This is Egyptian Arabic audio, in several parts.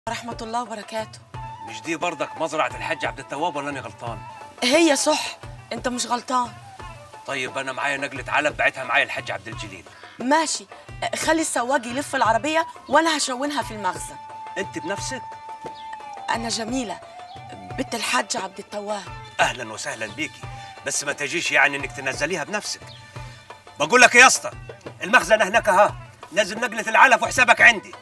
ورحمة الله وبركاته مش دي برضك مزرعة الحاج عبد التواب ولا أنا غلطان؟ هي صح انت مش غلطان طيب أنا معايا نقلة علب بعتها معايا الحاج عبد الجليل ماشي خلي السواق يلف العربية وانا هشونها في المخزن أنت بنفسك؟ انا جميلة بنت الحاج عبد التواب أهلا وسهلا بيكي بس ما تجيش يعني إنك تنزليها بنفسك بقول لك يا اسطى المخزن هناك أها نزل نقلة العلف وحسابك عندي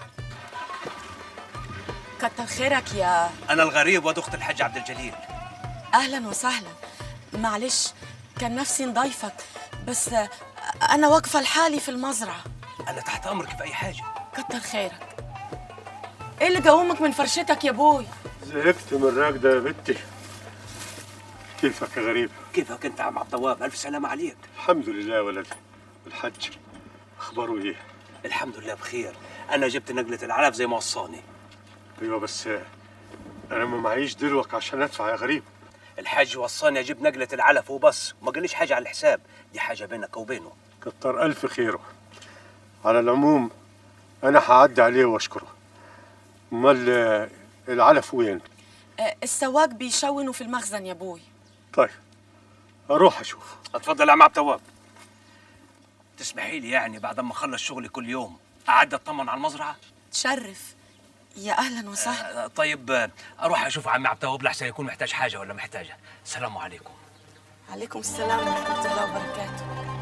كتر خيرك يا أنا الغريب واد أخت الحاج عبد الجليل اهلا وسهلا معلش كان نفسي نضيفك بس انا واقفة لحالي في المزرعة أنا تحت أمرك في أي حاجة كتر خيرك ايه اللي جومك من فرشتك يا بوي زهقت من الراكدة يا بنتي كيفك يا غريب كيفك أنت يا عم عبد التواب ألف سلامة عليك الحمد لله يا ولدي الحج اخباره ايه الحمد لله بخير أنا جبت نقلة العلف زي ما وصاني ايوه بس انا ما معيش دلوك عشان ادفع يا غريب الحاج وصاني أجيب نقلة العلف وبس وما قاليش حاجة على الحساب دي حاجة بينك وبينه كتر الف خيره على العموم انا هعدي عليه واشكره امال آه، العلف وين آه، السواق بيشونوا في المخزن يا بوي طيب اروح اشوف اتفضل يا عم عبد التواب تسمحي لي يعني بعد ما اخلص شغلي كل يوم اعدي اطمن على المزرعه تشرف يا اهلا وسهلا آه، طيب آه، اروح اشوف عم عبد التواب لحسن يكون محتاج حاجه ولا محتاجه السلام عليكم عليكم السلام ورحمة الله وبركاته